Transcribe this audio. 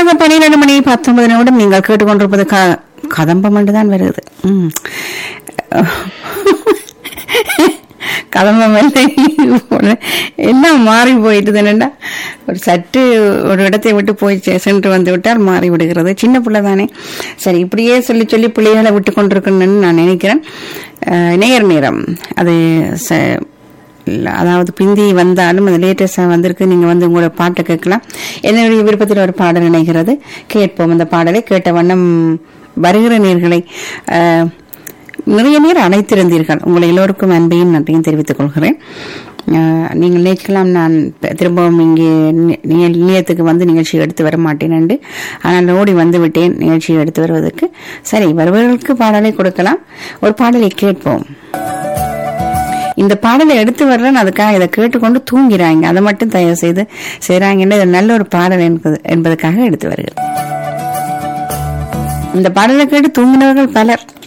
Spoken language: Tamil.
நேரமாக பன்னிரண்டு மணி பத்தொன்பது நிமிடம் நீங்கள் கேட்டுக்கொண்டிருப்பது க- கதம்பம் என்றுதான் வருகிறது ம். கதம்பம் இல்லை எல்லாம் மாறி போயிட்டுது என்னடா ஒரு சற்று ஒரு இடத்தை விட்டு போய் செ- சென்று வந்து விட்டால் மாறி விடுகிறது சின்ன பிள்ளை தானே சரி இப்படியே சொல்லி சொல்லி பிள்ளைகளை விட்டு கொண்டிருக்கணும்னு நான் நினைக்கிறேன் அஹ், நேர் நேரம் அது ச- இல்ல, அதாவது பிந்தி வந்தாலும் அது லேட்டஸ்டாக வந்திருக்கு நீங்கள் வந்து உங்களோட பாட்டை கேட்கலாம் என்னுடைய விருப்பத்தில் ஒரு பாடல் இணைகிறது கேட்போம் அந்த பாடலை கேட்ட வண்ணம் வருகிற நேர்களை அஹ், நிறைய நேரம் அழைத்திருந்தீர்கள் உங்களை எல்லோருக்கும் அன்பையும் நன்றியும் தெரிவித்துக் கொள்கிறேன் அஹ், நீங்கள் நினைக்கலாம் நான் ப- திரும்பவும் இங்கே நி- நி- நிலையத்துக்கு வந்து நிகழ்ச்சி எடுத்து வர மாட்டேன் என்று ஆனால் ஓடி வந்து விட்டேன் நிகழ்ச்சியை எடுத்து வருவதற்கு சரி வருபவர்களுக்கு பாடலை கொடுக்கலாம் ஒரு பாடலை கேட்போம் இந்த பாடலை எடுத்து வர்றேன் அதுக்காக இதை கேட்டுக்கொண்டு தூங்கிறாங்க அதை மட்டும் தயவு செய்து செய்கிறாங்கன்னு இது நல்ல ஒரு பாடல் என்பது என்பதற்காக எடுத்து வருகிறேன் இந்த பாடலை கேட்டு தூங்கினவர்கள் பலர்